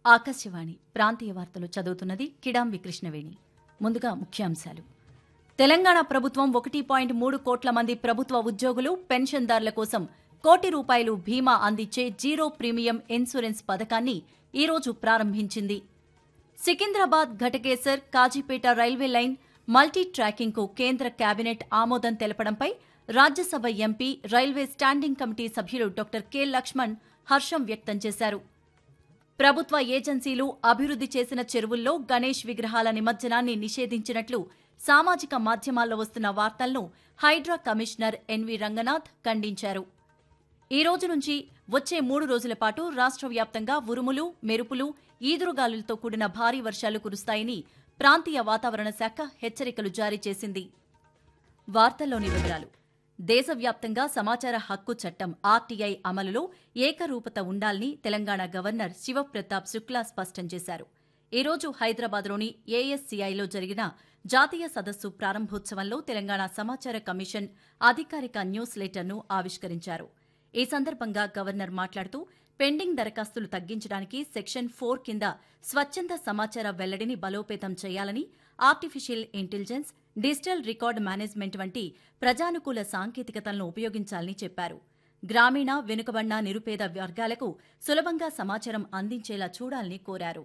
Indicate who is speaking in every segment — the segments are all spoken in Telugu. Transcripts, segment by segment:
Speaker 1: ఆకాశవాణి ప్రాంతీయ వార్తలు చదువుతున్నది కిడాంబి కృష్ణవేణి ముందుగా ముఖ్యాంశాలు తెలంగాణ ప్రభుత్వం ఒకటి పాయింట్ మూడు కోట్ల మంది ప్రభుత్వ ఉద్యోగులు పెన్షన్దారుల కోసం కోటి రూపాయలు బీమా అందించే జీరో ప్రీమియం ఇన్సూరెన్స్ పథకాన్ని ఈరోజు ప్రారంభించింది Secunderabad Ghatkesar Kazipet railway line multi ట్రాకింగ్కు కేంద్ర కేబినెట్ ఆమోదం తెలపడంపై Rajya Sabha MP railway standing committee సభ్యులు డాక్టర్ కె లక్ష్మణ్ హర్షం వ్యక్తం చేశారు ప్రభుత్వ ఏజెన్సీలు అభివృద్ది చేసిన చెరువుల్లో గణేష్ విగ్రహాల నిమజ్జనాన్ని నిషేధించినట్లు సామాజిక మాధ్యమాల్లో వస్తున్న వార్తలను హైడ్రా కమిషనర్ ఎన్వి రంగనాథ్ ఖండించారు ఈ రోజు నుంచి వచ్చే మూడు రోజుల పాటు రాష్ట్ర వ్యాప్తంగా ఉరుములు మెరుపులు ఈదురుగాలులతో కూడిన భారీ వర్షాలు కురుస్తాయని ప్రాంతీయ వాతావరణ శాఖ హెచ్చరికలు జారీ చేసింది వార్తల్లోని వివరాలు దేశవ్యాప్తంగా సమాచార హక్కు చట్టం ఆర్టీఐ అమలులో ఏకరూపత ఉండాలని తెలంగాణ గవర్నర్ శివప్రతాప్ శుక్లా స్పష్టం చేశారు ఈ రోజు హైదరాబాద్లోని ఏఎస్సీఐలో జరిగిన జాతీయ సదస్సు ప్రారంభోత్సవంలో తెలంగాణ సమాచార కమిషన్ అధికారిక న్యూస్ లెటర్ను ఆవిష్కరించారు ఈ సందర్భంగా గవర్నర్ మాట్లాడుతూ పెండింగ్ దరఖాస్తులు తగ్గించడానికి సెక్షన్ ఫోర్ కింద స్వచ్ఛంద సమాచార వెల్లడిని బలోపేతం చేయాలని artificial intelligence digital record management వంటి ప్రజానుకూల సాంకేతికతలను ఉపయోగించాలని చెప్పారు గ్రామీణ వెనుకబడిన నిరుపేద వర్గాలకు సులభంగా సమాచారం అందించేలా చూడాలని కోరారు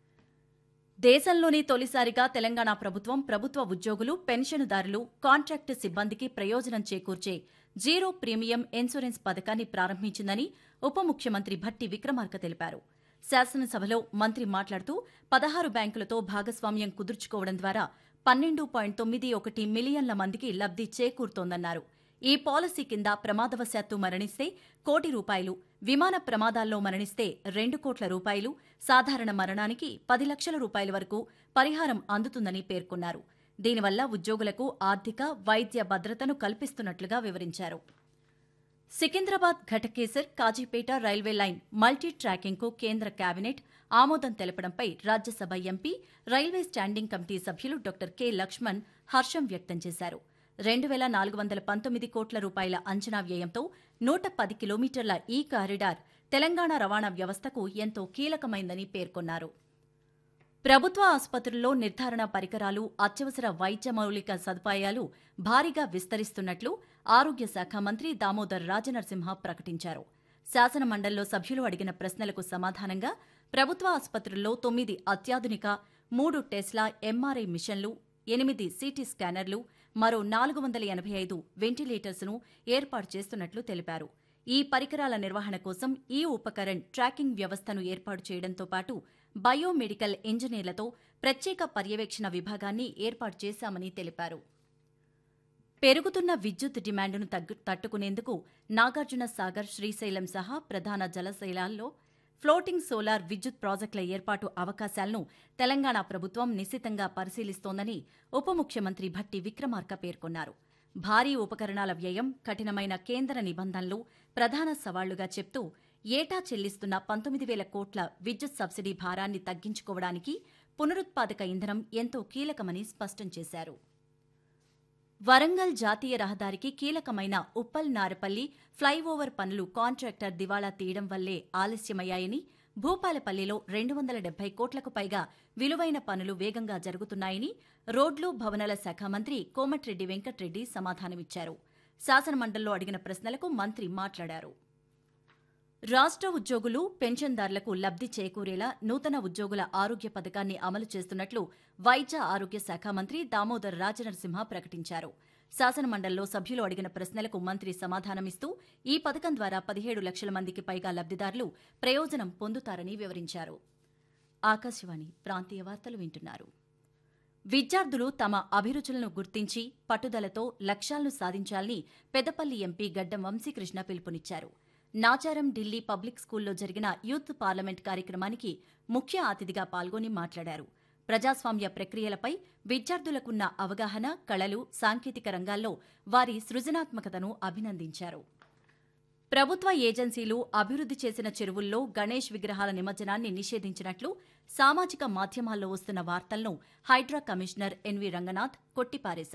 Speaker 1: దేశంలోనే తొలిసారిగా తెలంగాణ ప్రభుత్వం ప్రభుత్వ ఉద్యోగులు పెన్షన్దారులు కాంట్రాక్టు సిబ్బందికి ప్రయోజనం చేకూర్చే జీరో ప్రీమియం ఇన్సూరెన్స్ పథకాన్ని ప్రారంభించిందని ఉప ముఖ్యమంత్రి భట్టి విక్రమార్క తెలిపారు శాసనసభలో మంత్రి మాట్లాడుతూ పదహారు బ్యాంకులతో భాగస్వామ్యం కుదుర్చుకోవడం ద్వారా పన్నెండు పాయింట్ తొమ్మిది ఒకటి మిలియన్ల మందికి లబ్ది చేకూరుతోందన్నారు ఈ పాలసీ కింద ప్రమాదవశాత్తు మరణిస్తే కోటి రూపాయలు విమాన ప్రమాదాల్లో మరణిస్తే రెండు కోట్ల రూపాయలు సాధారణ మరణానికి పది లక్షల రూపాయల వరకు పరిహారం అందుతుందని పేర్కొన్నారు దీనివల్ల ఉద్యోగులకు ఆర్థిక వైద్య భద్రతను కల్పిస్తున్నట్లుగా వివరించారు Secunderabad Ghatkesar Kazipet railway line multi ట్రాకింగ్కు కేంద్ర కేబినెట్ ఆమోదం తెలపడంపై Rajya Sabha MP railway standing committee సభ్యులు డాక్టర్ కె లక్ష్మణ్ హర్షం వ్యక్తం చేశారు రెండు వేల నాలుగు వందల పంతొమ్మిది కోట్ల రూపాయల అంచనా వ్యయంతో నూట పది కిలోమీటర్ల ఈ కారిడార్ తెలంగాణ రవాణా వ్యవస్థకు ఎంతో కీలకమైందని పేర్కొన్నారు ప్రభుత్వ ఆసుపత్రుల్లో నిర్ధారణ పరికరాలు అత్యవసర వైద్య మౌలిక సదుపాయాలు భారీగా విస్తరిస్తున్నట్లు ఆరోగ్య శాఖ మంత్రి దామోదర్ రాజనరసింహ ప్రకటించారు శాసన మండలిలో సభ్యులు అడిగిన ప్రశ్నలకు సమాధానంగా ప్రభుత్వ ఆసుపత్రుల్లో తొమ్మిది అత్యాధునిక మూడు టెస్లా ఎంఆర్ఐ మిషన్లు ఎనిమిది సిటీ స్కానర్లు మరో నాలుగు వందల ఎనభై ఐదు వెంటిలేటర్స్ను ఏర్పాటు చేస్తున్నట్లు తెలిపారు ఈ పరికరాల నిర్వహణ కోసం ఈ ఉపకరణ్ ట్రాకింగ్ వ్యవస్థను ఏర్పాటు చేయడంతో పాటు బయోమెడికల్ ఇంజనీర్లతో ప్రత్యేక పర్యవేక్షణ విభాగాన్ని ఏర్పాటు చేశామని తెలిపారు పెరుగుతున్న విద్యుత్ డిమాండ్ను తగ్గు తట్టుకునేందుకు నాగార్జున సాగర్ శ్రీశైలం సహా ప్రధాన జలశైలాల్లో ఫ్లోటింగ్ సోలార్ విద్యుత్ ప్రాజెక్టుల ఏర్పాటు అవకాశాలను తెలంగాణ ప్రభుత్వం నిశితంగా పరిశీలిస్తోందని ఉప ముఖ్యమంత్రి భట్టి విక్రమార్క పేర్కొన్నారు భారీ ఉపకరణాల వ్యయం కఠినమైన కేంద్ర నిబంధనలు ప్రధాన సవాళ్లుగా చెప్తూ ఏటా చెల్లిస్తున్న పంతొమ్మిది వేల కోట్ల విద్యుత్ సబ్సిడీ భారాన్ని తగ్గించుకోవడానికి పునరుత్పాదక ఇంధనం ఎంతో కీలకమని స్పష్టం చేశారు వరంగల్ జాతీయ రహదారికి కీలకమైన ఉప్పల్ నారపల్లి ఫ్లైఓవర్ పనులు కాంట్రాక్టర్ దివాళా తీయడం వల్లే ఆలస్యమయ్యాయని భూపాలపల్లిలో రెండు వందల డెబ్బై కోట్లకు పైగా విలువైన పనులు వేగంగా జరుగుతున్నాయని రోడ్లు భవనాల శాఖ మంత్రి కోమటిరెడ్డి వెంకట్రెడ్డి సమాధానమిచ్చారు శాసనమండలిలో అడిగిన ప్రశ్నలకు మంత్రి మాట్లాడారు రాష్ట్ర ఉద్యోగులు పెన్షన్దారులకు లబ్ది చేకూరేలా నూతన ఉద్యోగుల ఆరోగ్య పథకాన్ని అమలు చేస్తున్నట్లు వైద్య ఆరోగ్య శాఖ మంత్రి దామోదర్ రాజనరసింహ ప్రకటించారు శాసనమండలిలో సభ్యులు అడిగిన ప్రశ్నలకు మంత్రి సమాధానమిస్తూ ఈ పథకం ద్వారా పదిహేడు లక్షల మందికి పైగా లబ్దిదారులు ప్రయోజనం పొందుతారని వివరించారు ఆకాశవాణి ప్రాంతీయ వార్తలు వింటున్నారు విద్యార్థులు తమ అభిరుచులను గుర్తించి పట్టుదలతో లక్ష్యాలను సాధించాలని పెద్దపల్లి ఎంపీ గడ్డం వంశీకృష్ణ పిలుపునిచ్చారు నాచారం ఢిల్లీ పబ్లిక్ స్కూల్లో జరిగిన యూత్ పార్లమెంట్ కార్యక్రమానికి ముఖ్య అతిథిగా పాల్గొని మాట్లాడారు ప్రజాస్వామ్య ప్రక్రియలపై విద్యార్థులకున్న అవగాహన కళలు సాంకేతిక రంగాల్లో వారి సృజనాత్మకతను అభినందించారు ప్రభుత్వ ఏజెన్సీలు అభివృద్ది చేసిన చెరువుల్లో గణేష్ విగ్రహాల నిమజ్జనాన్ని నిషేధించినట్లు సామాజిక మాధ్యమాల్లో వస్తున్న వార్తలను హైడ్రా కమిషనర్ ఎన్వి రంగనాథ్ కొట్టిపారేశారు